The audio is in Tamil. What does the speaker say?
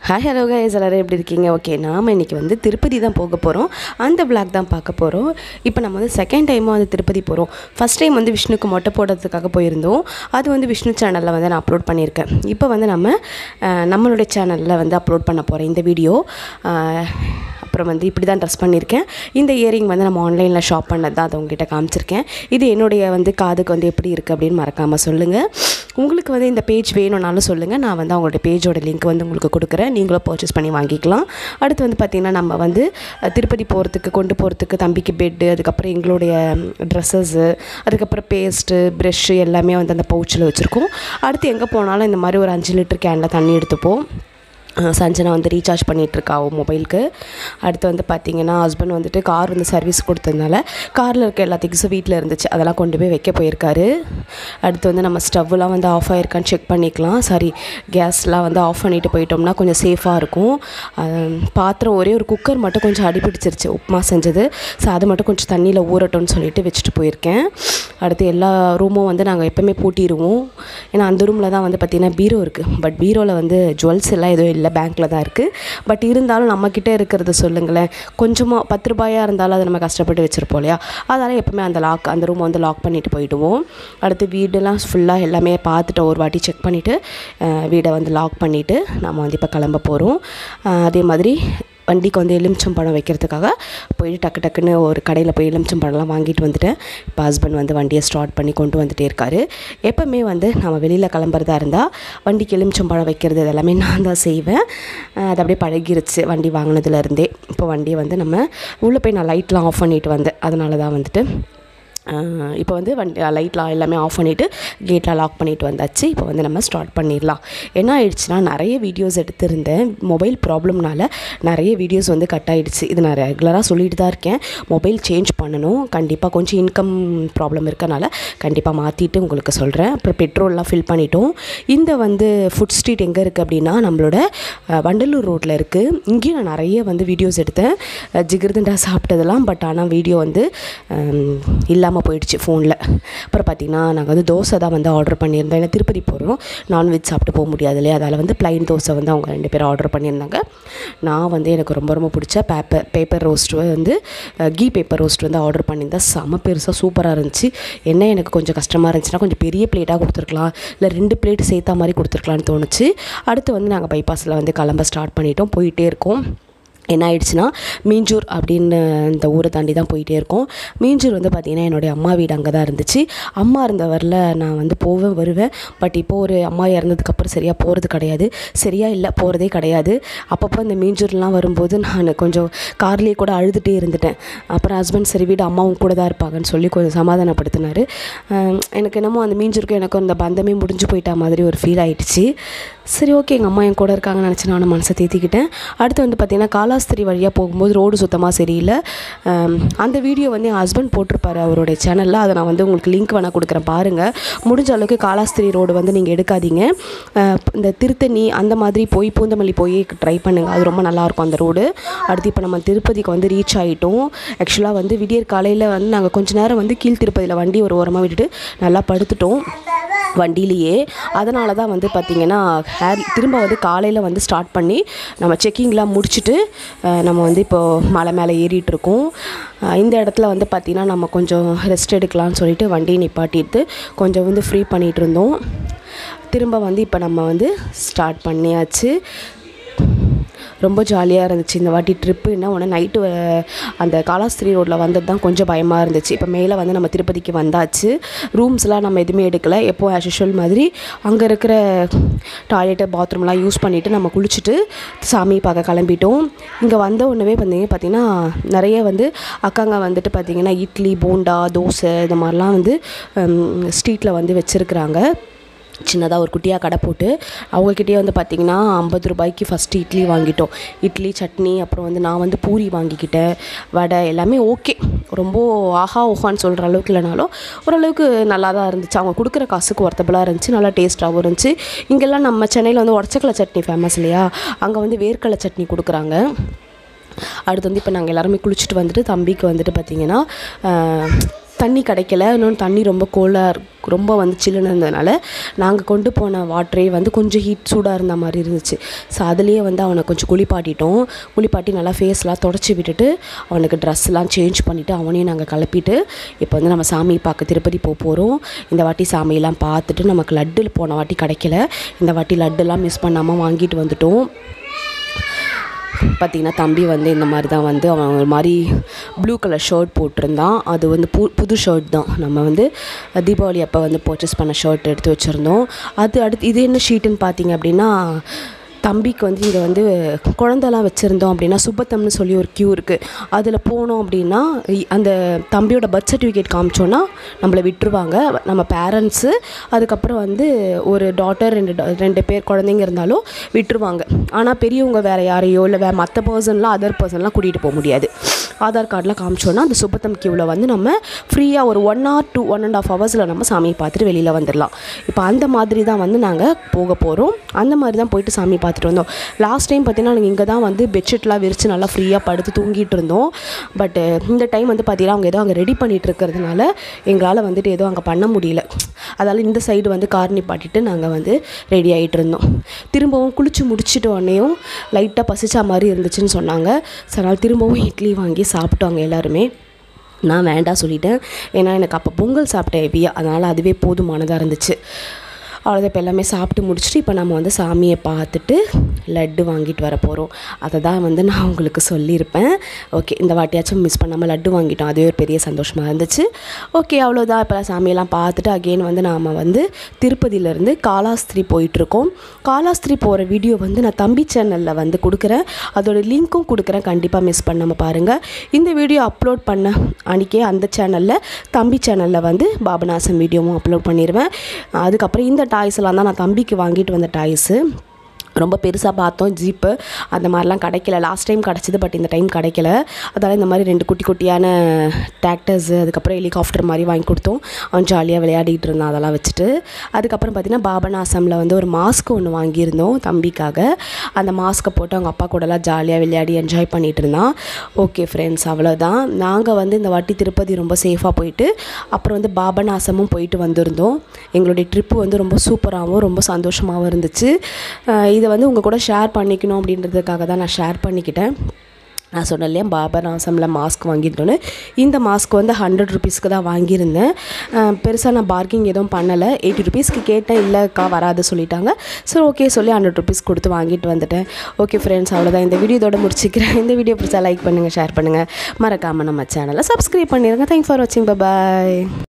ஹாய் ஹலோ கைஸ் எல்லோரும் எப்படி இருக்கீங்க ஓகே நாம் இன்றைக்கி வந்து திருப்பதி தான் போக போகிறோம் அந்த vlog தான் பார்க்க போகிறோம் இப்போ நம்ம வந்து செகண்ட் டைமாக வந்து திருப்பதி போகிறோம் ஃபஸ்ட் டைம் வந்து விஷ்ணுக்கு மொட்டை போடுறதுக்காக போயிருந்தோம் அது வந்து விஷ்ணு சேனலில் வந்து நான் அப்லோட் பண்ணியிருக்கேன் இப்போ வந்து நம்ம அஹ், நம்மளுடைய சேனலில் வந்து அப்லோட் பண்ண போகிறேன் இந்த வீடியோ அப்புறம் வந்து இப்படி தான் ட்ரெஸ் பண்ணியிருக்கேன் இந்த இயரிங் வந்து நம்ம ஆன்லைனில் ஷாப் பண்ணது தான் அதை உங்ககிட்ட காமிச்சிருக்கேன் இது என்னுடைய வந்து காதுக்கு வந்து எப்படி இருக்குது அப்படின்னு மறக்காமல் சொல்லுங்கள் உங்களுக்கு வந்து இந்த பேஜ் வேணும்னாலும் சொல்லுங்கள் நான் வந்து அவங்களோட பேஜோட லிங்க் வந்து உங்களுக்கு கொடுக்குறேன் நீங்களும் பர்ச்சேஸ் பண்ணி வாங்கிக்கலாம் அடுத்து வந்து பார்த்திங்கன்னா நம்ம வந்து அஹ், திருப்பதி போகிறதுக்கு கொண்டு போகிறதுக்கு தம்பிக்கு பெட்டு அதுக்கப்புறம் எங்களுடைய ட்ரெஸ்ஸஸ்ஸு அதுக்கப்புறம் பேஸ்ட்டு ப்ரெஷ்ஷு எல்லாமே வந்து அந்த பவுச்சில் வச்சுருக்கோம் அடுத்து எங்கே போனாலும் இந்த மாதிரி ஒரு அஞ்சு லிட்டர் கேனில் தண்ணி எடுத்துப்போம் அஹ் சஞ்சனா வந்து ரீசார்ஜ் பண்ணிகிட்ருக்கா அவள் மொபைலுக்கு அடுத்து வந்து பார்த்திங்கன்னா ஹஸ்பண்ட் வந்துட்டு கார் வந்து சர்வீஸ் கொடுத்ததுனால காரில் இருக்க எல்லா திங்ஸும் வீட்டில் இருந்துச்சு அதெல்லாம் கொண்டு போய் வைக்க போயிருக்காரு அடுத்து வந்து நம்ம ஸ்டவ்லாம் வந்து ஆஃப் ஆயிருக்கான்னு செக் பண்ணிக்கலாம் சாரி கேஸ்லாம் வந்து ஆஃப் பண்ணிட்டு போயிட்டோம்னா கொஞ்சம் சேஃபாக இருக்கும் அஹ் பாத்திரம் ஒரே ஒரு குக்கர் மட்டும் கொஞ்சம் அடிபிடிச்சிருச்சு உப்புமா செஞ்சது ஸோ அது மட்டும் கொஞ்சம் தண்ணியில் ஊறட்டும்னு சொல்லிட்டு வச்சுட்டு போயிருக்கேன் அடுத்து எல்லா ரூமும் வந்து நாங்கள் எப்போவுமே பூட்டிடுவோம் ஏன்னா அந்த ரூமில் தான் வந்து பார்த்திங்கன்னா பீரோ இருக்குது பட் பீரோவில் வந்து ஜுவல்ஸ் எல்லாம் எதுவும் இல்லை பேங்க்கில் தான் இருக்குது பட் இருந்தாலும் நம்மக்கிட்ட இருக்கிறத சொல்லுங்களேன் கொஞ்சமாக பத்து ரூபாயாக இருந்தாலும் அதை நம்ம கஷ்டப்பட்டு வச்சுருப்போம் இல்லையா அதனால் எப்போவுமே அந்த லாக் அந்த ரூமை வந்து லாக் பண்ணிட்டு போயிடுவோம் அடுத்து வீடெல்லாம் ஃபுல்லாக எல்லாமே பார்த்துட்டு ஒரு வாட்டி செக் பண்ணிவிட்டு வீடை வந்து லாக் பண்ணிவிட்டு நம்ம வந்து இப்போ கிளம்ப போகிறோம் அதே மாதிரி வண்டிக்கு வந்து எலுமிச்சம் பழம் வைக்கிறதுக்காக போயிட்டு டக்கு டக்குன்னு ஒரு கடையில் போய் எலுமிச்சம் பழம்லாம் வாங்கிட்டு வந்துட்டேன் இப்போ ஹஸ்பண்ட் வந்து வண்டியை ஸ்டார்ட் பண்ணி கொண்டு வந்துட்டே இருக்காரு எப்போவுமே வந்து நம்ம வெளியில் கிளம்புறதா இருந்தால் வண்டிக்கு எலுமிச்சம் பழம் வைக்கிறது இது எல்லாமே நான் தான் செய்வேன் அஹ் அது அப்படியே பழகிருச்சு வண்டி வாங்கினதுலேருந்தே இப்போ வண்டியை வந்து நம்ம உள்ளே போய் நான் லைட்லாம் ஆஃப் பண்ணிட்டு வந்தேன் அதனால தான் வந்துட்டு ஆஹ் இப்போ வந்து வண்டி லைட்லாம் எல்லாமே ஆஃப் பண்ணிவிட்டு கேட்லாம் லாக் பண்ணிட்டு வந்தாச்சு இப்போ வந்து நம்ம ஸ்டார்ட் பண்ணிடலாம் என்ன ஆயிடுச்சுன்னா நிறைய வீடியோஸ் எடுத்திருந்தேன் மொபைல் ப்ராப்ளம்னால நிறைய வீடியோஸ் வந்து கட் ஆயிடுச்சு இது நான் ரெகுலராக சொல்லிட்டு தான் இருக்கேன் மொபைல் சேஞ்ச் பண்ணணும் கண்டிப்பாக கொஞ்சம் இன்கம் ப்ராப்ளம் இருக்கனால கண்டிப்பாக மாற்றிட்டு உங்களுக்கு சொல்கிறேன் அப்புறம் பெட்ரோல்லாம் ஃபில் பண்ணிட்டோம் இந்த வந்து ஃபுட் ஸ்ட்ரீட் எங்கே இருக்குது அப்படின்னா நம்மளோட அஹ், வண்டலூர் ரோட்டில் இருக்குது இங்கேயும் நான் நிறைய வந்து வீடியோஸ் எடுத்தேன் அஹ், ஜிகிர்தண்டா சாப்பிட்டதெல்லாம் பட் ஆனால் வீடியோ வந்து இல்லாமல் போயிடுச்சு ஃபோனில் அப்புறம் பார்த்திங்கன்னா நாங்கள் வந்து தோசை தான் வந்து ஆர்டர் பண்ணியிருந்தோம் ஏன்னா திருப்பதி போகிறோம் நான்வெஜ் சாப்பிட்டு போக முடியாது இல்லையா அதால் வந்து ப்ளைன் தோசை வந்து அவங்க ரெண்டு பேரும் ஆர்டர் பண்ணியிருந்தாங்க நான் வந்து எனக்கு ரொம்ப ரொம்ப பிடிச்ச பேப்பர் பேப்பர் ரோஸ்ட் வந்து கீ பேப்பர் ரோஸ்ட் வந்து ஆர்டர் பண்ணியிருந்தேன் செம பெருசாக சூப்பராக இருந்துச்சு என்ன எனக்கு கொஞ்சம் கஷ்டமாக இருந்துச்சுன்னா கொஞ்சம் பெரிய பிளேட்டாக கொடுத்துருக்கலாம் இல்லை ரெண்டு பிளேட் சேர்த்தா மாதிரி கொடுத்துருக்கலான்னு தோணுச்சு அடுத்து வந்து நாங்கள் பைபாஸில் வந்து கிளம்ப ஸ்டார்ட் பண்ணிட்டோம் போயிட்டே இருக்கோம் என்ன ஆயிடுச்சுன்னா மீஞ்சூர் அப்படின்னு இந்த ஊரை தாண்டி தான் போயிட்டே இருக்கோம் மீஞ்சூர் வந்து பார்த்திங்கன்னா என்னுடைய அம்மா வீடு அங்கே தான் இருந்துச்சு அம்மா இருந்த வரல நான் வந்து போவேன் வருவேன் பட் இப்போ ஒரு அம்மா இறந்ததுக்கப்புறம் சரியாக போகிறது கிடையாது சரியாக இல்லை போகிறதே கிடையாது அப்பப்போ இந்த மீஞ்சூர்லாம் வரும்போது நான் கொஞ்சம் கார்லேயே கூட அழுதுகிட்டே இருந்துட்டேன் அப்புறம் ஹஸ்பண்ட் சரி வீடு அம்மாவும் கூட தான் இருப்பாங்கன்னு சொல்லி கொஞ்சம் சமாதானப்படுத்தினார் எனக்கு என்னமோ அந்த மீஞ்சூருக்கு எனக்கு அந்த பந்தமே முடிஞ்சு போயிட்டா மாதிரி ஒரு ஃபீல் ஆயிடுச்சு சரி ஓகே எங்கள் அம்மா என் கூட இருக்காங்கன்னு நினச்சி நானும் மனசை தேத்திக்கிட்டேன் அடுத்து வந்து பார்த்திங்கன்னா காலாஸ்திரி வழியாக போகும்போது ரோடு சுத்தமாக சரியில்லை ஆம், அந்த வீடியோ வந்து என் ஹஸ்பண்ட் போட்டிருப்பாரு அவருடைய சேனலில் அதை நான் வந்து உங்களுக்கு லிங்க் வேணால் கொடுக்குறேன் பாருங்கள் முடிஞ்ச அளவுக்கு காலாஸ்திரி ரோடு வந்து நீங்கள் எடுக்காதீங்க அஹ், இந்த திருத்தணி அந்த மாதிரி போய் பூந்தமல்லி போய் ட்ரை பண்ணுங்கள் அது ரொம்ப நல்லாயிருக்கும் அந்த ரோடு அடுத்து இப்போ நம்ம திருப்பதிக்கு வந்து ரீச் ஆகிட்டோம் ஆக்சுவலாக வந்து விடியற் காலையில் வந்து நாங்கள் கொஞ்ச நேரம் வந்து கீழ் திருப்பதியில் வண்டி ஒரு ஓரமாக விட்டுட்டு நல்லா படுத்துட்டோம் வண்டியிலேயே அதனால தான் வந்து பார்த்திங்கன்னா ஹேர் திரும்ப வந்து காலையில் வந்து ஸ்டார்ட் பண்ணி நம்ம செக்கிங்லாம் முடிச்சுட்டு அஹ், நம்ம வந்து இப்போது மலை மேலே ஏறிட்டு இருக்கோம் அஹ், இந்த இடத்துல வந்து பார்த்திங்கன்னா நம்ம கொஞ்சம் ரெஸ்ட் எடுக்கலாம்னு சொல்லிட்டு வண்டியை நிப்பாட்டிட்டு கொஞ்சம் வந்து ஃப்ரீ பண்ணிகிட்டு இருந்தோம் திரும்ப வந்து இப்போ நம்ம வந்து ஸ்டார்ட் பண்ணியாச்சு ரொம்ப ஜாலியாக இருந்துச்சு இந்த வாட்டி ட்ரிப்பு என்ன ஒன்று நைட்டு அந்த காலாஸ்திரி ரோட்டில் வந்தது தான் கொஞ்சம் பயமாக இருந்துச்சு இப்போ மேலே வந்து நம்ம திருப்பதிக்கு வந்தாச்சு ரூம்ஸ்லாம் நம்ம எதுவுமே எடுக்கலை எப்போ ஆஸ் யூஷுவல் மாதிரி அங்கே இருக்கிற டாய்லெட்டு பாத்ரூம்லாம் யூஸ் பண்ணிவிட்டு நம்ம குளிச்சுட்டு சாமி பார்க்க கிளம்பிட்டோம் இங்கே வந்த உடனே பார்த்தீங்க பார்த்தீங்கன்னா நிறைய வந்து அக்காங்க வந்துட்டு பார்த்திங்கன்னா இட்லி போண்டா தோசை இந்த மாதிரிலாம் வந்து ஸ்ட்ரீட்டில் வந்து வச்சுருக்குறாங்க சின்னதாக ஒரு குட்டியாக கடை போட்டு அவங்கக்கிட்டே வந்து பார்த்திங்கன்னா ஐம்பது ரூபாய்க்கு ஃபஸ்ட்டு இட்லி வாங்கிட்டோம் இட்லி சட்னி அப்புறம் வந்து நான் வந்து பூரி வாங்கிக்கிட்டேன் வடை எல்லாமே ஓகே ரொம்ப ஆஹா ஓஹான்னு சொல்கிற அளவுக்கு இல்லைனாலும் ஓரளவுக்கு நல்லா தான் இருந்துச்சு அவங்க கொடுக்குற காசுக்கு ஒர்த்தபுளாக இருந்துச்சு நல்லா டேஸ்ட்டாகவும் இருந்துச்சு இங்கெல்லாம் நம்ம சென்னையில் வந்து உடச்சக்கலை சட்னி ஃபேமஸ் இல்லையா அங்கே வந்து வேர்க்கடலை சட்னி கொடுக்குறாங்க அடுத்து வந்து இப்போ நாங்கள் எல்லாருமே குளிச்சுட்டு வந்துட்டு தம்பிக்கு வந்துட்டு பார்த்திங்கன்னா தண்ணி கிடைக்கல இன்னொன்று தண்ணி ரொம்ப கோலாக ரொம்ப வந்து சில்லுன்னு இருந்ததுனால நாங்கள் கொண்டு போன வாட்டரே வந்து கொஞ்சம் ஹீட் சூடாக இருந்த மாதிரி இருந்துச்சு ஸோ அதுலேயே வந்து அவனை கொஞ்சம் குளிப்பாட்டிட்டோம் குளிப்பாட்டி நல்லா ஃபேஸ்லாம் தொடச்சி விட்டுட்டு அவனுக்கு ட்ரெஸ்லாம் சேஞ்ச் பண்ணிவிட்டு அவனையும் நாங்கள் கிளப்பிட்டு இப்போ வந்து நம்ம சாமியை பார்க்க திருப்பதி போக போகிறோம் இந்த வாட்டி சாமியெல்லாம் பார்த்துட்டு நமக்கு லட்டு போன வாட்டி கிடைக்கல இந்த வாட்டி லட்டுலாம் மிஸ் பண்ணாமல் வாங்கிட்டு வந்துட்டோம் பார்த்திங்கன்னா தம்பி வந்து இந்த மாதிரி தான் வந்து அவன் ஒரு மாதிரி ப்ளூ கலர் ஷர்ட் போட்டிருந்தான் அது வந்து பு புது ஷர்ட் தான் நம்ம வந்து தீபாவளி அப்போ வந்து பர்ச்சேஸ் பண்ண ஷர்ட் எடுத்து வச்சுருந்தோம் அது அடுத்து இது என்ன ஷீட்டுன்னு பார்த்தீங்க அப்படின்னா தம்பிக்கு வந்து இங்கே வந்து குழந்தெல்லாம் வச்சுருந்தோம் அப்படின்னா சுபத்தம்னு சொல்லி ஒரு க்யூ இருக்குது அதில் போனோம் அப்படின்னா இ- அந்த தம்பியோட பர்த் சர்டிஃபிகேட் காமிச்சோன்னா நம்மளை விட்டுருவாங்க நம்ம பேரண்ட்ஸு அதுக்கப்புறம் வந்து ஒரு டாட்டர் ரெண்டு da- ரெண்டு பேர் குழந்தைங்க இருந்தாலும் விட்டுருவாங்க ஆனால் பெரியவங்க வேறு யாரையோ இல்லை வேறு மற்ற பர்சன்லாம் அதர் பர்சன்லாம் கூட்டிகிட்டு போக முடியாது ஆதார் கார்டில் காமிச்சோன்னா அந்த சுபத்தம் கியூவில் வந்து நம்ம ஃப்ரீயாக ஒரு one hour to one and half ஹவர்ஸில் நம்ம சாமியை பார்த்துட்டு வெளியில் வந்துடலாம் இப்போ அந்த மாதிரி தான் வந்து நாங்கள் போக போகிறோம் அந்த மாதிரி தான் போயிட்டு சாமி பார்த்துட்டு வந்தோம் லாஸ்ட் டைம் பார்த்தீங்கன்னா நாங்கள் இங்கே தான் வந்து பெட்ஷீட்லாம் விரித்து நல்லா ஃப்ரீயாக படுத்து தூங்கிட்டு இருந்தோம் பட் இந்த டைம் வந்து பார்த்தீங்கன்னா அவங்க ஏதோ அங்கே ரெடி பண்ணிட்டு இருக்கிறதுனால எங்களால் வந்துட்டு ஏதோ அங்கே பண்ண முடியல அதால் இந்த சைடு வந்து கார் நிப்பாட்டிட்டு நாங்கள் வந்து ரெடி ஆகிட்டு இருந்தோம் திரும்பவும் குளிச்சு முடிச்சிட்ட உடனேயும் லைட்டாக பசிச்சா மாதிரி இருந்துச்சுன்னு சொன்னாங்க ஸோ அதனால் திரும்பவும் இட்லி வாங்கி சாப்பிட்டோங்க எல்லாருமே நான் வேண்டாம் சொல்லிட்டேன் ஏன்னா எனக்கு அப்போ பொங்கல் சாப்பிட்டேன் ஹெவியாக அதனால் அதுவே போதுமானதாக இருந்துச்சு அவ்வளோதான் இப்போ எல்லாமே சாப்பிட்டு முடிச்சுட்டு இப்போ நம்ம வந்து சாமியை பார்த்துட்டு லட்டு வாங்கிட்டு வர போகிறோம் அதை தான் வந்து நான் உங்களுக்கு சொல்லியிருப்பேன் ஓகே இந்த வாட்டியாச்சும் மிஸ் பண்ணாமல் லட்டு வாங்கிட்டோம் அதுவே ஒரு பெரிய சந்தோஷமாக இருந்துச்சு ஓகே அவ்வளோதான் இப்போ சாமியெல்லாம் பார்த்துட்டு அகெயின் வந்து நாம் வந்து திருப்பதியிலேருந்து காலாஸ்திரி போயிட்டுருக்கோம் காலாஸ்திரி போகிற வீடியோ வந்து நான் தம்பி சேனலில் வந்து கொடுக்குறேன் அதோட லிங்க்கும் கொடுக்குறேன் கண்டிப்பாக மிஸ் பண்ணாமல் பாருங்கள் இந்த வீடியோ அப்லோட் பண்ண அன்றைக்கே அந்த சேனலில் தம்பி சேனலில் வந்து பாபநாசம் வீடியோவும் அப்லோட் பண்ணிடுவேன் அதுக்கப்புறம் இந்த டாய்ஸ் எல்லாம் தான் நான் தம்பிக்கு வாங்கிட்டு வந்த டாய்ஸு ரொம்ப பெருசாக பார்த்தோம் ஜீப்பு அந்த மாதிரிலாம் கிடைக்கல லாஸ்ட் டைம் கிடச்சிது பட் இந்த டைம் கிடைக்கல அதால் இந்த மாதிரி ரெண்டு குட்டி குட்டியான டிராக்டர்ஸு அதுக்கப்புறம் ஹெலிகாப்டர் மாதிரி வாங்கி கொடுத்தோம் அவன் ஜாலியாக விளையாடிட்டு இருந்தான் அதெல்லாம் வச்சுட்டு அதுக்கப்புறம் பார்த்திங்கன்னா பாபநாசமில் வந்து ஒரு மாஸ்க் ஒன்று வாங்கியிருந்தோம் தம்பிக்காக அந்த மாஸ்க்கை போட்டு அவங்க அப்பா கூடலாம் ஜாலியாக விளையாடி என்ஜாய் பண்ணிட்டு இருந்தான் ஓகே ஃப்ரெண்ட்ஸ் அவ்வளோதான் நாங்கள் வந்து இந்த வாட்டி திருப்பதி ரொம்ப சேஃபாக போயிட்டு அப்புறம் வந்து பாபநாசமும் போயிட்டு வந்திருந்தோம் எங்களுடைய ட்ரிப்பு வந்து ரொம்ப சூப்பராகவும் ரொம்ப சந்தோஷமாகவும் இருந்துச்சு அஹ் இதை வந்து உங்கள் கூட ஷேர் பண்ணிக்கணும் அப்படின்றதுக்காக தான் நான் ஷேர் பண்ணிக்கிட்டேன் நான் சொன்னேன் இல்லையா பாபநாசமில் மாஸ்க் வாங்கிட்டோன்னு இந்த மாஸ்க் வந்து ஹண்ட்ரட் ருபீஸ்க்கு தான் வாங்கியிருந்தேன் பெருசாக நான் பார்க்கிங் எதுவும் பண்ணலை எயிட்டி ருபீஸ்க்கு கேட்டேன் இல்லைக்கா வராது சொல்லிட்டாங்க சரி ஓகே சொல்லி ஹண்ட்ரட் ருபீஸ் கொடுத்து வாங்கிட்டு வந்துட்டேன் ஓகே ஃப்ரெண்ட்ஸ் அவ்வளோதான் இந்த வீடியோ இதோட முடிச்சுக்கிறேன் இந்த வீடியோ பிடிச்சா லைக் பண்ணுங்கள் ஷேர் பண்ணுங்கள் மறக்காமல் நம்ம சேனலை சப்ஸ்கிரைப் பண்ணிடுங்க தேங்க்ஸ் ஃபார் வாட்சிங் பாய்